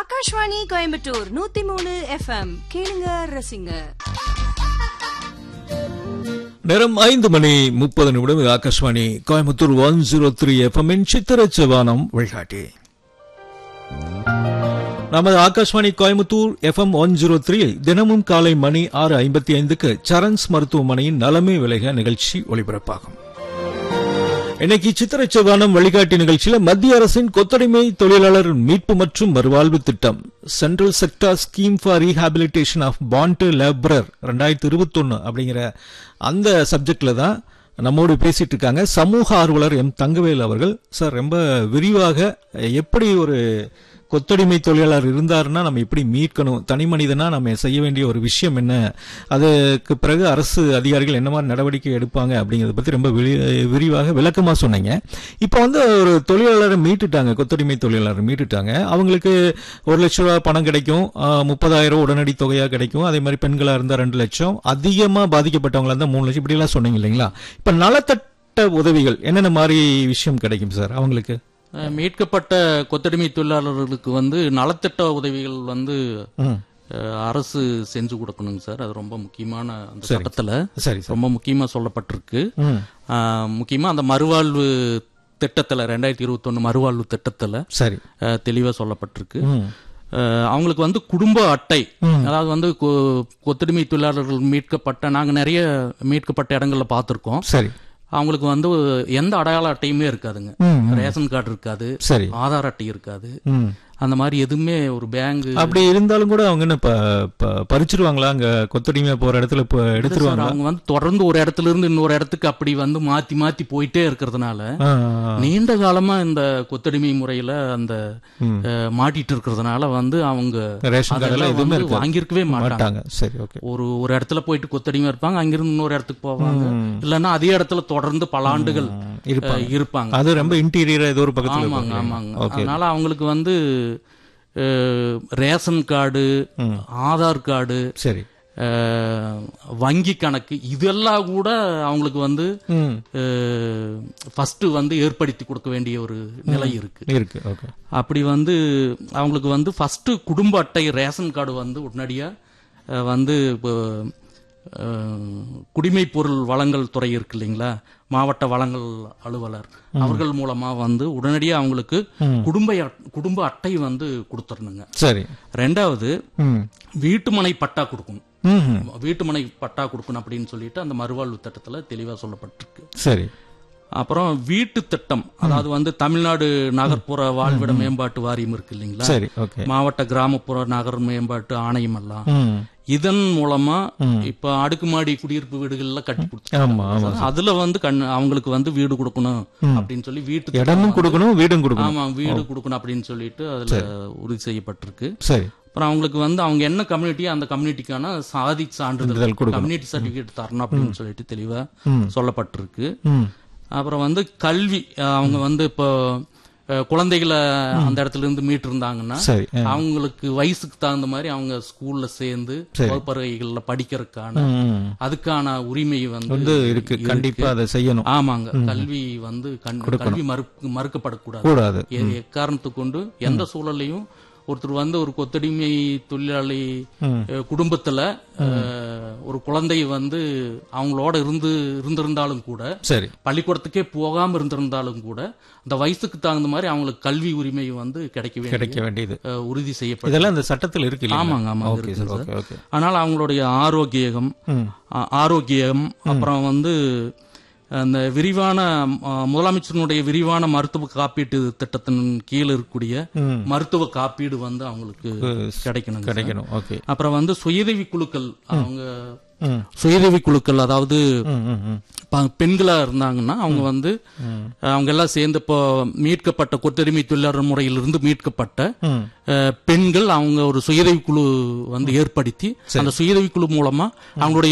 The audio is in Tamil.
ஆகாஷ்வாணி கோயம்புத்தூர் நூத்தி மூணு எஃப்எம் கேளுங்க ரசிங்க நேரம் ஐந்து மணி முப்பது நிமிடம் இது Akashvani Coimbatore one zero three எஃப்எம்மின் சித்திரச்சவானம் வழிகாட்டி நமது Akashvani Coimbatore FM one zero த்ரீயில் தினமும் காலை மணி ஆறு ஐம்பத்தி ஐந்துக்கு சரண்ஸ் மருத்துவமனையின் நலமே விலக நிகழ்ச்சி ஒளிபரப்பாகும் இன்னைக்கு சித்திரச்சவானம் வழிகாட்டி நிகழ்ச்சியில மத்திய அரசின் கொத்தடிமை தொழிலாளர் மீட்பு மற்றும் மறுவாழ்வு திட்டம் central sector scheme for rehabilitation of bond labourer ரெண்டாயிரத்தி இருபத்தொன்னு அப்படிங்கிற அந்த சப்ஜெக்ட்ல தான் நம்மோடு பேசிட்டு இருக்காங்க சமூக ஆர்வலர் எம் தங்கவேல் அவர்கள் சார் ரொம்ப விரிவாக எப்படி ஒரு கொத்தடிமை தொழிலாளர் இருந்தாருன்னா நம்ம எப்படி மீட்கணும் தனி மனிதனா நம்ம செய்ய வேண்டிய ஒரு விஷயம் என்ன அதுக்கு பிறகு அரசு அதிகாரிகள் என்ன மாதிரி நடவடிக்கை எடுப்பாங்க அப்படிங்கறத பத்தி ரொம்ப விரி- விரிவாக விளக்கமா சொன்னீங்க இப்போ வந்து ஒரு தொழிலாளரை மீட்டுட்டாங்க கொத்தடிமை தொழிலாளர் மீட்டுட்டாங்க அவங்களுக்கு ஒரு லட்ச ரூபாய் பணம் கிடைக்கும் ஆஹ், முப்பதாயிரம் உடனடி தொகையா கிடைக்கும் அதே மாதிரி பெண்களா இருந்தா ரெண்டு லட்சம் அதிகமா பாதிக்கப்பட்டவங்களா இருந்தா மூணு லட்சம் இப்படி எல்லாம் சொன்னீங்க இல்லைங்களா இப்ப நலத்தட்ட உதவிகள் என்னென்ன மாதிரி விஷயம் கிடைக்கும் சார் அவங்களுக்கு அஹ், மீட்கப்பட்ட கொத்தடிமை தொழிலாளர்களுக்கு வந்து நலத்திட்ட உதவிகள் வந்து ம். அஹ், அரசு செஞ்சு கொடுக்கணுங்க சார் அது ரொம்ப முக்கியமான அந்த சரி. சட்டத்துல சரி சார் ரொம்ப முக்கியமா சொல்லப்பட்டிருக்கு ம். அஹ், முக்கியமா அந்த மறுவாழ்வு திட்டத்துல ரெண்டாயிரத்தி இருபத்தொன்னு மறுவாழ்வு திட்டத்துல சரி அஹ், தெளிவா சொல்லப்பட்டிருக்கு ம். அஹ், அவங்களுக்கு வந்து குடும்ப அட்டை அதாவது வந்து கொ- கொத்தடிமை தொழிலாளர்கள் மீட்கப்பட்ட நாங்க நிறைய மீட்கப்பட்ட இடங்கள்ல பார்த்திருக்கோம் சரி அவங்களுக்கு வந்து எந்த அடையாள அட்டையுமே இருக்காதுங்க ம், ரேஷன் கார்டு இருக்காது சரி ஆதார் அட்டை இருக்காது ம். அந்த மாதிரி எதுவுமே ஒரு பேங்க் அப்படி இருந்தாலும் கூட அவங்க என்ன ப- ப- பறிச்சிருவாங்களா அங்க கொத்தடிமையா போற இடத்துல இப்ப எடுத்துருவாங்களா அவங்க வந்து தொடர்ந்து ஒரு இடத்துல இருந்து இன்னொரு இடத்துக்கு அப்படி வந்து மாத்தி மாத்தி போயிட்டே இருக்கிறதுனால ஆ, ஆ, நீண்ட காலமா இந்த கொத்தடிமை முறையில அந்த ம். அஹ், மாட்டிட்டு இருக்கிறதுனால வந்து அவங்க ரேஷன் கார்டு எல்லாம் அதெல்லாம் எதுவுமே வந்து இருக்காது வாங்கியிருக்கவே மாட்டாங்க மாட்டாங்க சரி ஓகே ஒரு ஒரு இடத்துல போயிட்டு கொத்தடிமை இருப்பாங்க அங்கிருந்து இன்னொரு இடத்துக்கு போவாங்க இல்லைன்னா அதே இடத்துல தொடர்ந்து பல ஆண்டுகள் இருப்பாங்க அஹ், இருப்பாங்க அது ரொம்ப இன்டீரியர் ஏதோ ஒரு பக்கத்துல ஆமாங்க இருக்கும். ஆமாங்க ஓகே அதனால அவங்களுக்கு வந்து அஹ், ரேஷன் கார்டு ஆதார் கார்டு சரி அஹ், வங்கி கணக்கு இதெல்லாம் கூட அவங்களுக்கு வந்து ம். ஃபர்ஸ்ட் வந்து ஏற்படுத்தி கொடுக்க வேண்டிய ஒரு நிலை இருக்கு இருக்கு ஓகே அப்படி வந்து அவங்களுக்கு வந்து ஃபர்ஸ்ட் குடும்ப அட்டை ரேஷன் கார்டு வந்து உடனடியா அஹ், வந்து இப்போ அஹ், குடிமைப் பொருள் வழங்கல் துறை இருக்கு இல்லைங்களா மாவட்ட வழங்கல் அலுவலர் அவர்கள் மூலமா வந்து உடனடியா அவங்களுக்கு குடும்ப அட்- குடும்ப அட்டை வந்து கொடுத்துடணுங்க சரி ரெண்டாவது ம். வீட்டுமனை பட்டா கொடுக்கணும் ம்ஹும். வீட்டுமனை பட்டா கொடுக்கணும் அப்படின்னு சொல்லிட்டு அந்த மறுவாழ்வு திட்டத்துல தெளிவா சொல்லப்பட்டிருக்கு சரி அப்புறம் வீட்டு திட்டம் அதாவது வந்து தமிழ்நாடு நகர்ப்புற வாழ்விட மேம்பாட்டு வாரியம் இருக்கு இல்லைங்களா சரி ஓகே மாவட்ட கிராமப்புற நகர் மேம்பாட்டு ஆணையம் எல்லாம் ம். இதன் மூலமா இப்ப அடுக்குமாடி குடியிருப்பு வீடுகள்ல கட்டி ஆமா ஆமா கொடுத்து அதுல வந்து கண் அவங்களுக்கு வந்து வீடு கொடுக்கணும் அப்படின்னு சொல்லி வீட்டு திட்டம் இடமும் கொடுக்கணும் வீடும் கொடுக்கணும் ஆமா வீடு கொடுக்கணும் அப்படின்னு சொல்லிட்டு அதுல உறுதி செய்யப்பட்டிருக்கு சரி அப்புறம் அவங்களுக்கு வந்து அவங்க என்ன கம்யூனிட்டி அந்த கம்யூனிட்டிக்கான சாதி சான்றிதழ் சான்றிதழ் கொடுக்கணும். கம்யூனிட்டி சர்டிபிகேட் தரணும் அப்படின்னு சொல்லிட்டு தெளிவா ம். சொல்லப்பட்டிருக்கு ம். அப்புறம் வந்து கல்வி அஹ் அவங்க வந்து இப்போ அஹ், குழந்தைகளை அந்த இடத்துல இருந்து மீட்டு இருந்தாங்கன்னா சரி ஆ. அவங்களுக்கு வயசுக்கு தகுந்த மாதிரி அவங்க ஸ்கூல்ல சேர்ந்து வகுப்பறைகள்ல படிக்கிறதுக்கான ம். அதுக்கான உரிமை வந்து வந்து இருக்கு கண்டிப்பா அதை செய்யணும் ஆமாங்க கல்வி வந்து கண்- கல்வி மறுக்க மறுக்கப்படக்கூடாது கூடாது எ- எக்காரணத்தை கொண்டு எந்த சூழல்லையும் ஒருத்தர் வந்து ஒரு கொத்தடிமை தொழிலாளி அஹ், குடும்பத்துல அஹ், ஒரு குழந்தை வந்து அவங்களோட இருந்து இருந்திருந்தாலும் கூட சரி பள்ளிக்கூடத்துக்கே போகாம இருந்திருந்தாலும் கூட அந்த வயசுக்கு தகுந்த மாதிரி அவங்களுக்கு கல்வி உரிமை வந்து கிடைக்க வேண்டிய கிடைக்க வேண்டியது அஹ், உறுதி செய்யப்படும் இதெல்லாம் இந்த சட்டத்தில் இருக்கு இல்லைங்களா? ஆமாங்க ஆமாங்க ஓகே இருக்குங்க சார் சார். ஓகே ஓகே ஆனால் அவங்களுடைய ஆரோக்கியம் ம். ஆ- ஆரோக்கியம் அப்புறம் வந்து அந்த விரிவான ஆ, முதலமைச்சரினுடைய விரிவான மருத்துவ காப்பீட்டு திட்டத்தின் கீழ் இருக்கக்கூடிய ம். மருத்துவ காப்பீடு வந்து அவங்களுக்கு கிடைக்கணும் கிடைக்கணும் ஓகே அப்புறம் வந்து சுயதவி குழுக்கள் அவங்க ம். சுயதவி குழுக்கள் அதாவது ம், ம், ம். ப- பெண்களா இருந்தாங்கன்னா அவங்க வந்து அவங்க எல்லாம் சேர்ந்து இப்போ மீட்கப்பட்ட கொத்தடிமை தொழிலாளர் முறையிலிருந்து மீட்கப்பட்ட ம். அஹ், பெண்கள் அவங்க ஒரு சுயதவி குழு வந்து ஏற்படுத்தி அந்த சுயதவி குழு மூலமா அவங்களுடைய